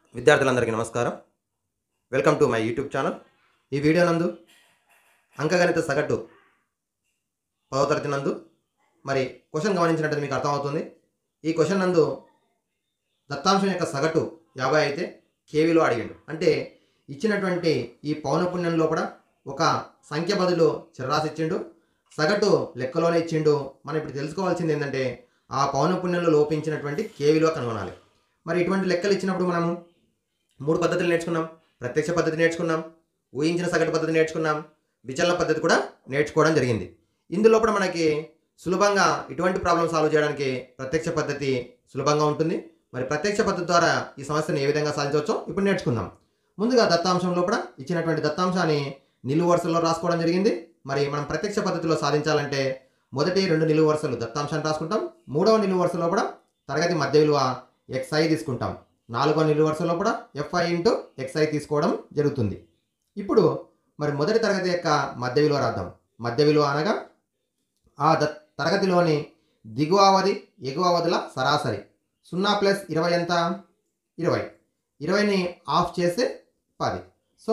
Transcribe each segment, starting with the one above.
విద్యార్థులందరికీ నమస్కారం welcome to my YouTube channel ఈ వీడియో నందు అంకగణిత సగటు పదవ తరగతి నందు మరి క్వశ్చన్ గమనించినట్టు మీకు అర్థమవుతుంది ఈ క్వశ్చన్ నందు దత్తాంశం యొక్క సగటు యాభై అయితే కేవీలో అడిగిండు అంటే ఇచ్చినటువంటి ఈ పౌనపుణ్యం లోపల ఒక సంఖ్య బదులు చిరరాసి ఇచ్చిండు సగటు లెక్కలోనే ఇచ్చిండు మనం ఇప్పుడు తెలుసుకోవాల్సింది ఏంటంటే ఆ పౌనపుణ్యంలో లోపించినటువంటి కేవీలో కనుగొనాలి మరి ఇటువంటి లెక్కలు ఇచ్చినప్పుడు మనము మూడు పద్ధతులు నేర్చుకున్నాం ప్రత్యక్ష పద్ధతి నేర్చుకున్నాం ఊహించిన సగటు పద్ధతి నేర్చుకున్నాం విచలన పద్ధతి కూడా నేర్చుకోవడం జరిగింది ఇందులో కూడా మనకి సులభంగా ఇటువంటి ప్రాబ్లమ్ సాల్వ్ చేయడానికి ప్రత్యక్ష పద్ధతి సులభంగా ఉంటుంది మరి ప్రత్యక్ష పద్ధతి ద్వారా ఈ సమస్యను ఏ విధంగా సాధించవచ్చో ఇప్పుడు నేర్చుకుందాం ముందుగా దత్తాంశం లోపల ఇచ్చినటువంటి దత్తాంశాన్ని నిలువు వరుసల్లో రాసుకోవడం జరిగింది మరి మనం ప్రత్యక్ష పద్ధతిలో సాధించాలంటే మొదటి రెండు నిలువు వరుసలు దత్తాంశాన్ని రాసుకుంటాం మూడవ నిలువు వరుస లోపల తరగతి మధ్య విలువ ఎక్స్ఐ తీసుకుంటాం నాలుగో నిలువు వరుస లోపల ఎఫ్ఐ ఇంటూ ఎక్స్ఐ తీసుకోవడం జరుగుతుంది ఇప్పుడు మరి మొదటి తరగతి యొక్క మధ్య విలువ రాద్దాం మధ్య విలువ అనగా ఆ ద తరగతిలోని దిగువ అవధి ఎగువ అవధుల సరాసరి సున్నా ప్లస్ ఇరవై ఎంత ఇరవై ఇరవైని ఆఫ్ చేస్తే పది సో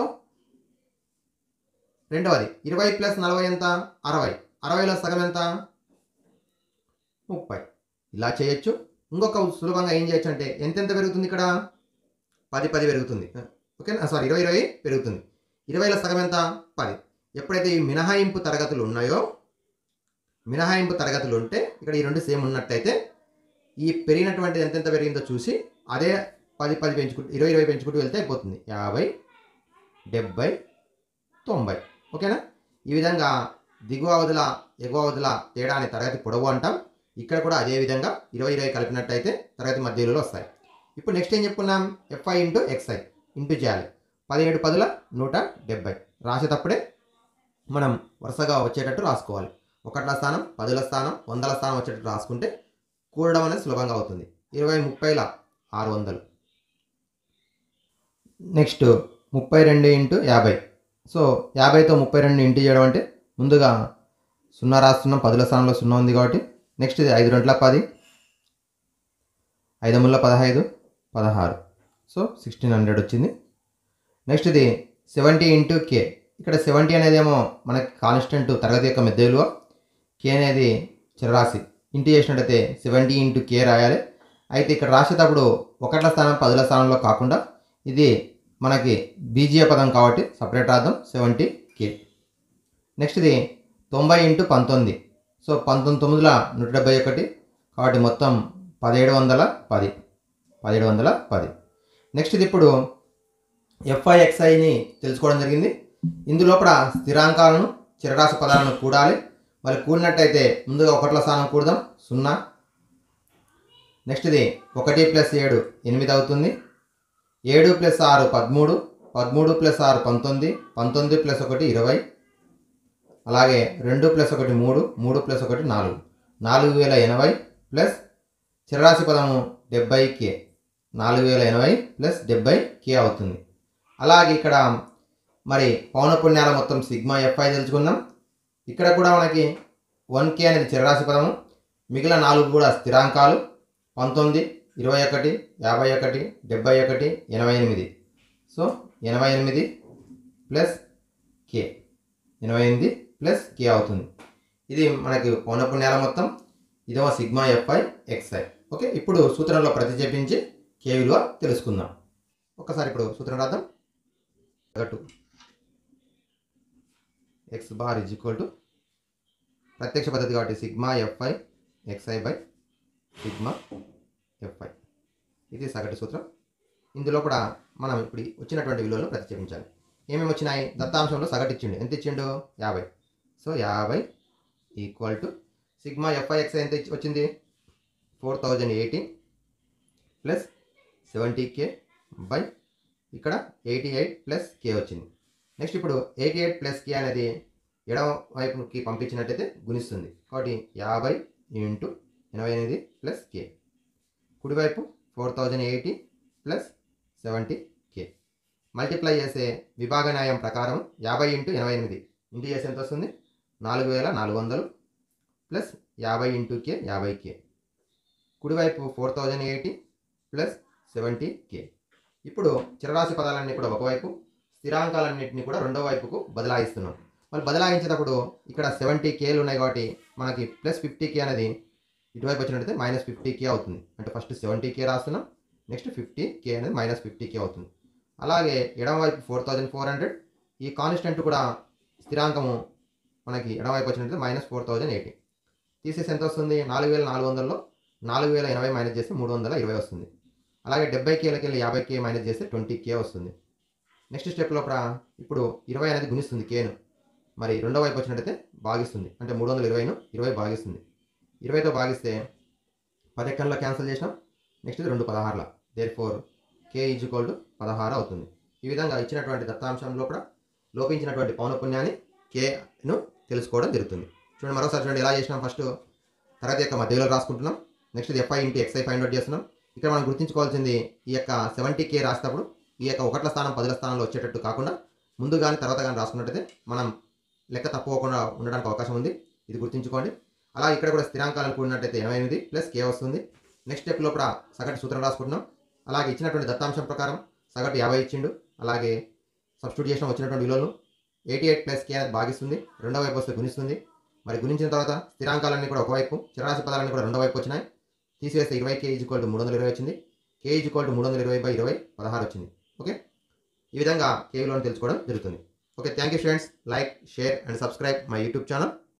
రెండవది ఇరవై ప్లస్ నలభై ఎంత అరవై అరవైలో సగం ఎంత ముప్పై ఇలా చేయొచ్చు ఇంకొక సులభంగా ఏం చేయొచ్చు అంటే ఎంతెంత పెరుగుతుంది ఇక్కడ పది పది పెరుగుతుంది ఓకేనా సారీ ఇరవై ఇరవై పెరుగుతుంది ఇరవైలో సగం ఎంత పది ఎప్పుడైతే ఈ మినహాయింపు తరగతులు ఉన్నాయో మినహాయింపు తరగతులు ఉంటే ఇక్కడ ఈ రెండు సేమ్ ఉన్నట్టయితే ఈ పెరిగినటువంటిది ఎంతెంత పెరిగిందో చూసి అదే పది పది పెంచుకుంటూ ఇరవై ఇరవై పెంచుకుంటూ వెళ్తే అయిపోతుంది యాభై డెబ్బై తొంభై ఓకేనా ఈ విధంగా దిగువ అవధుల ఎగువ అవధుల తేడాని తరగతి పొడవు అంటాం ఇక్కడ కూడా అదే విధంగా ఇరవై ఇరవై కలిపినట్టయితే తరగతి మధ్యలో వస్తాయి ఇప్పుడు నెక్స్ట్ ఏం చెప్పుకున్నాం ఎఫ్ఐ ఇంటూ ఎక్స్ఐ ఇంటూ చేయాలి పదిహేడు పదుల నూట డెబ్బై రాసేటప్పుడే మనం వరుసగా వచ్చేటట్టు రాసుకోవాలి ఒకట్ల స్థానం పదుల స్థానం వందల స్థానం వచ్చేటట్టు రాసుకుంటే కూడడం అనేది సులభంగా అవుతుంది ఇరవై ముప్పైల ఆరు వందలు నెక్స్ట్ ముప్పై రెండు ఇంటూ యాభై సో యాభైతో ముప్పై రెండు ఇంటూ చేయడం అంటే ముందుగా సున్నా రాస్తున్నాం పదుల స్థానంలో సున్నా ఉంది కాబట్టి నెక్స్ట్ ఇది ఐదు రెంట్ల పది ఐదు ముళ్ళ పదహైదు పదహారు సో సిక్స్టీన్ హండ్రెడ్ వచ్చింది నెక్స్ట్ ఇది సెవెంటీ ఇంటూ కే ఇక్కడ సెవెంటీ అనేది ఏమో మనకి కాన్స్టెంట్ తరగతి యొక్క మెద్ద విలువ కే అనేది చిరరాశి ఇంటూ చేసినట్టయితే సెవెంటీ ఇంటూ కే రాయాలి అయితే ఇక్కడ రాసేటప్పుడు ఒకట్ల స్థానం పదుల స్థానంలో కాకుండా ఇది మనకి బీజీయ పదం కాబట్టి సపరేట్ రాద్దాం సెవెంటీ కే నెక్స్ట్ ఇది తొంభై ఇంటూ పంతొమ్మిది సో పంతొమ్మిది తొమ్మిదిల నూట డెబ్బై ఒకటి కాబట్టి మొత్తం పదిహేడు వందల పది పదిహేడు వందల పది నెక్స్ట్ ఇది ఇప్పుడు ఎఫ్ఐఎక్స్ఐని తెలుసుకోవడం జరిగింది ఇందులోపల స్థిరాంకాలను చిరరాశి పదాలను కూడాలి మరి కూడినట్టయితే ముందుగా ఒకట్ల స్థానం కూడదాం సున్నా నెక్స్ట్ ఇది ఒకటి ప్లస్ ఏడు ఎనిమిది అవుతుంది ఏడు ప్లస్ ఆరు పదమూడు పదమూడు ప్లస్ ఆరు పంతొమ్మిది పంతొమ్మిది ప్లస్ ఒకటి ఇరవై అలాగే రెండు ప్లస్ ఒకటి మూడు మూడు ప్లస్ ఒకటి నాలుగు నాలుగు వేల ఎనభై ప్లస్ చిరరాశి పదము డెబ్బై కే నాలుగు వేల ఎనభై ప్లస్ డెబ్బై కే అవుతుంది అలాగే ఇక్కడ మరి పౌనపుణ్యాల మొత్తం సిగ్మా ఎఫ్ఐ తెలుసుకుందాం ఇక్కడ కూడా మనకి వన్ కే అనేది చిరరాశి పదము మిగిలిన నాలుగు కూడా స్థిరాంకాలు పంతొమ్మిది ఇరవై ఒకటి యాభై ఒకటి డెబ్బై ఒకటి ఎనభై ఎనిమిది సో ఎనభై ఎనిమిది ప్లస్ కే ఎనభై ఎనిమిది ప్లస్ కే అవుతుంది ఇది మనకి పౌనపుణ్యాల మొత్తం ఇదేమో సిగ్మా ఎఫ్ఐ ఎక్స్ఐ ఓకే ఇప్పుడు సూత్రంలో ప్రతిచేపించి కే విలువ తెలుసుకుందాం ఒకసారి ఇప్పుడు సూత్రం రాద్దాం సగటు X bar is equal to ప్రత్యక్ష పద్ధతి కాబట్టి sigma FI XI by sigma FI ఇది సగటు సూత్రం ఇందులో కూడా మనం ఇప్పుడు వచ్చినటువంటి విలువలను ప్రతిక్షేపించాలి ఏమేమి వచ్చినాయి దత్తాంశంలో సగటు ఇచ్చిండు ఎంత ఇచ్చిండు యాభై సో యాభై equal to sigma FI XI ఎంత ఇచ్చి- వచ్చింది four thousand eighteen plus seventy K by ఇక్కడ ఎయిటీ ఎయిట్ ప్లస్ కే వచ్చింది నెక్స్ట్ ఇప్పుడు ఎయిటీ ఎయిట్ ప్లస్ కే అనేది ఎడమ వైపుకి పంపించినట్టయితే గుణిస్తుంది కాబట్టి యాభై ఇంటూ ఎనభై ఎనిమిది ప్లస్ కే కుడివైపు four thousand eighty plus seventy K multiply చేసే విభాగ న్యాయం ప్రకారం యాభై ఇంటూ ఎనభై ఎనిమిది ఇంటూ చేసి ఎంత వస్తుంది నాలుగు వేల నాలుగు వందలు ప్లస్ యాభై ఇంటూ కే యాభై కే కుడివైపు four thousand eighty plus seventy K ఇప్పుడు చిరరాశి పదాలన్నీ కూడా ఒకవైపు స్థిరాంకాలన్నింటినీ కూడా రెండో వైపుకు బదలాయిస్తున్నాం మళ్ళీ బదలాయించేటప్పుడు ఇక్కడ సెవెంటీ కేలు ఉన్నాయి కాబట్టి మనకి ప్లస్ ఫిఫ్టీ కే అనేది ఇటువైపు వచ్చినట్టయితే మైనస్ ఫిఫ్టీ కే అవుతుంది అంటే ఫస్ట్ సెవెంటీ కే రాస్తున్నాం నెక్స్ట్ ఫిఫ్టీ కే అనేది మైనస్ ఫిఫ్టీ కే అవుతుంది అలాగే ఎడమవైపు ఫోర్ థౌజండ్ ఫోర్ హండ్రెడ్ ఈ కాన్స్టెంట్ కూడా స్థిరాంకము మనకి ఎడమవైపు వచ్చినట్టు మైనస్ ఫోర్ థౌజండ్ ఎయిటీ తీసేసి ఎంత వస్తుంది నాలుగు వేల నాలుగు వందల్లో నాలుగు వేల ఎనభై మైనస్ చేస్తే మూడు వందల ఇరవై వస్తుంది అలాగే డెబ్బై కేలకి వెళ్ళి యాభై కే మైనస్ చేస్తే ట్వంటీ కే వస్తుంది నెక్స్ట్ స్టెప్ లోపల ఇప్పుడు ఇరవై అనేది గుణిస్తుంది కేను మరి రెండో వైపు వచ్చినట్టయితే భాగిస్తుంది అంటే మూడు వందల ఇరవైను ఇరవై భాగిస్తుంది ఇరవైతో భాగిస్తే పది ఎక్కల్లో క్యాన్సిల్ చేసినాం నెక్స్ట్ ఇది రెండు పదహారుల therefore K equal to పదహారు అవుతుంది ఈ విధంగా ఇచ్చినటువంటి దత్తాంశం లోపల లోపించినటువంటి పౌనపుణ్యాన్ని కేను తెలుసుకోవడం జరుగుతుంది చూడండి మరోసారి చూడండి ఎలా చేసినాం ఫస్ట్ తరగతి యొక్క మధ్యలో రాసుకుంటున్నాం నెక్స్ట్ ఇది FI into XI find out చేస్తున్నాం ఇక్కడ మనం గుర్తుంచుకోవాల్సింది ఈ యొక్క సెవెంటీ కే రాసేటప్పుడు ఈ యొక్క ఒకట్ల స్థానం పదుల స్థానంలో వచ్చేటట్టు కాకుండా ముందు కానీ తర్వాత కానీ రాసుకున్నట్టయితే మనం లెక్క తప్పుకోకుండా ఉండడానికి అవకాశం ఉంది ఇది గుర్తుంచుకోండి అలా ఇక్కడ కూడా స్థిరాంకాలను కూడినట్టయితే ఎనభై ఎనిమిది ప్లస్ కే వస్తుంది నెక్స్ట్ స్టెప్ లోపల సగటు సూత్రం రాసుకుంటున్నాం అలాగే ఇచ్చినటువంటి దత్తాంశం ప్రకారం సగటు యాభై ఇచ్చిండు అలాగే సబ్స్టిట్యూట్ చేసిన వచ్చినటువంటి విలువలు ఎయిటీ ఎయిట్ ప్లస్ కే అనేది భాగిస్తుంది రెండో వైపు వస్తే గుణిస్తుంది మరి గుణించిన తర్వాత స్థిరాంకాలన్నీ కూడా ఒకవైపు చిరరాశి పదాలన్నీ కూడా రెండో వైపు వచ్చినాయి తీసివేస్తే ఇరవై కే ఈజ్వల్ టు మూడు వందల ఇరవై వచ్చింది కే ఈజ్వల్ టు మూడు వందల ఇరవై బై ఇరవై పదహారు వచ్చింది ఓకే ఈ విధంగా కే విలువను తెలుసుకోవడం జరుగుతుంది okay thank you friends like share and subscribe my YouTube channel